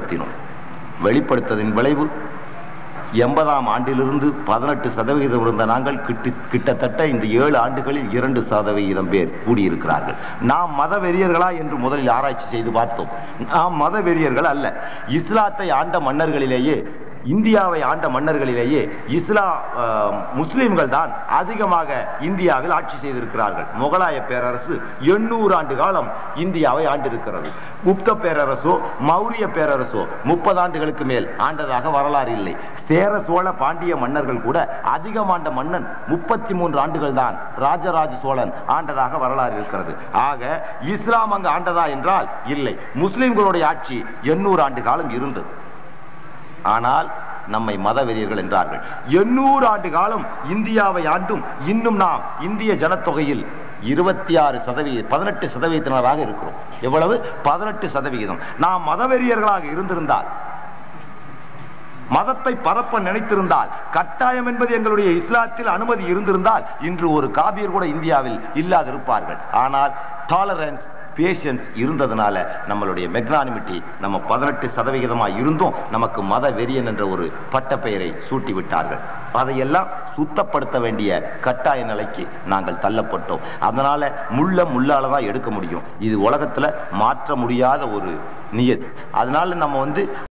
வெளிப்படுத்தினோம் வெளிப்படுத்ததின் விளைவு எண்பதாம் ஆண்டிலிருந்து பதினெட்டு சதவிகிதம் இருந்த நாங்கள் கிட்டு கிட்டத்தட்ட இந்த ஏழு ஆண்டுகளில் இரண்டு சதவிகிதம் பேர் கூடியிருக்கிறார்கள் நாம் மத வெறியர்களா என்று முதலில் ஆராய்ச்சி செய்து பார்த்தோம் நாம் மத வெறியர்கள் அல்ல இஸ்லாத்தை ஆண்ட மன்னர்களிலேயே இந்தியாவை ஆண்ட மன்னர்களிலேயே இஸ்லா அஹ், முஸ்லிம்கள் தான் அதிகமாக இந்தியாவில் ஆட்சி செய்திருக்கிறார்கள் முகலாய பேரரசு எண்ணூறு ஆண்டு காலம் இந்தியாவை ஆண்டிருக்கிறது குப்த பேரரசோ மௌரிய பேரரசோ முப்பது ஆண்டுகளுக்கு மேல் ஆண்டதாக வரலாறு இல்லை சேர சோழ பாண்டிய மன்னர்கள் கூட அதிகம் ஆண்ட மன்னன் முப்பத்தி மூன்று ஆண்டுகள் தான் ராஜராஜ சோழன் ஆண்டதாக வரலாறு இருக்கிறது ஆக இஸ்லாம் அங்கு ஆண்டதா என்றால் இல்லை முஸ்லிம்களுடைய ஆட்சி எண்ணூறு ஆண்டு காலம் இருந்தது ஆனால் நம்மை மதவெறியர்கள் என்றார்கள் எண்ணூறு ஆண்டு காலம் இந்தியாவை ஆண்டும் இன்னும் நாம் இந்திய ஜனத்தொகையில் இருபத்தி ஆறு சதவீதம் பதினெட்டு சதவீதத்தினராக இருக்கிறோம் எவ்வளவு பதினெட்டு சதவிகிதம் நாம் மதவெறியர்களாக இருந்திருந்தால் மதத்தை பரப்ப நினைத்திருந்தால் கட்டாயம் என்பது எங்களுடைய இஸ்லாத்தில் அனுமதி இருந்திருந்தால் இன்று ஒரு காபியர் கூட இந்தியாவில் இல்லாதிருப்பார்கள் ஆனால் டாலரன்ஸ் பேஷன்ஸ் இருந்ததுனால நம்மளுடைய மெக்னானிமிட்டி நம்ம பதினெட்டு சதவிகிதமாக இருந்தும் நமக்கு மத வெறியன் என்ற ஒரு பட்டப்பெயரை சூட்டி விட்டார்கள் அதையெல்லாம் சுத்தப்படுத்த வேண்டிய கட்டாய நிலைக்கு நாங்கள் தள்ளப்பட்டோம் அதனால முள்ள முள்ளால தான் எடுக்க முடியும் இது உலகத்துல மாற்ற முடியாத ஒரு நியத் அதனால நம்ம வந்து